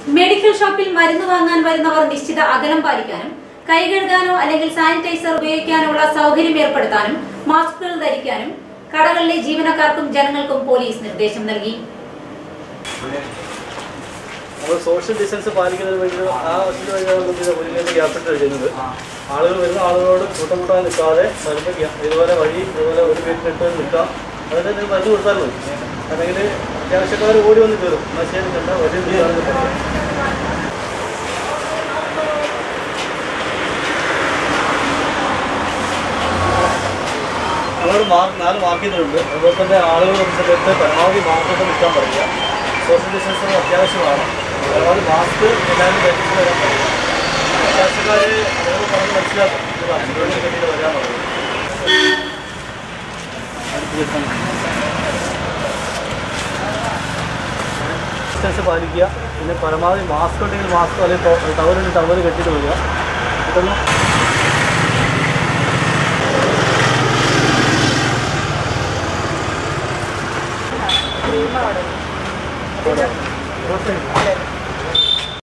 medical ഷോപ്പിൽ മരുന്ന് വാങ്ങാൻ വരുന്നവർ നിശ്ചിത അകലം പാലിക്കാനും കൈ കഴുകാനോ അല്ലെങ്കിൽ സാനിറ്റൈസർ ഉപയോഗിക്കാനോ ഉള്ള സൗകര്യം ഏർപ്പെടുത്താനും മാസ്കുകൾ ധരിക്കാനും കടകളിലെ ജീവനക്കാർക്കും ജനങ്ങൾക്കും പോലീസ് നിർദ്ദേശം നൽകി നമ്മൾ സോഷ്യൽ ഡിസ്റ്റൻസ് പാലിക്കുന്നതിന് വേണ്ടി ആ വശത്തിന് വേണ്ടിയാണ് നമ്മൾ മുന്നിലേക്ക് ഗ്യാപ്പിട്ട് ചെയ്യുന്നത് ആളുകൾ വരുന്ന ആളുകളോട് കൂട്ടം കൂട്ടാൻ നിൽക്കാതെ വരുമ്പോൾ ഗ്യാ- ഇതുപോലെ വഴി ഇതുപോലെ ഒരു വീട്ടിലിട്ട് നിൽക്കാം അതിന് നിങ്ങൾ മരുന്ന് കൊടുത്താൽ മതി അല്ലെങ്കിൽ അത്യാവശ്യക്കാർ ഓടി വന്ന് കയറും എന്നാൽ ശരി കണ്ട വലിയ വീടാണ് നമ്മളോട് മാർക്ക് നാല് മാർക്ക് ചെയ്തിട്ടുണ്ട് അതുപോലെ തന്നെ ആളുകൾ വരുന്ന സമയത്ത് പരമാവധി മാസ്കൊക്കെ നിൽക്കാൻ പറയുക സോഷ്യൽ ഡിസ്റ്റൻസ് അത്യാവശ്യമാണ് പരമാവധി മാസ്ക് എല്ലാവരും ധരിച്ചു വരാൻ പറയുക അത്യാവശ്യക്കാർ അവരോട് പറഞ്ഞ് മനസ്സിലാക്കും ഇത് അഞ്ചുകൊണ്ട് കെട്ടിയിട്ട് വരാൻ പറയും ഡിസ്റ്റൻസ് പാലിക്കുക പിന്നെ പരമാവധി മാസ്ക് ഉണ്ടെങ്കിൽ മാസ്ക് അല്ലെങ്കിൽ ടവലുണ്ടെങ്കിൽ ടവൽ കെട്ടിയിട്ട് വരിക ഇതൊന്നും ക്രീം അവിടെ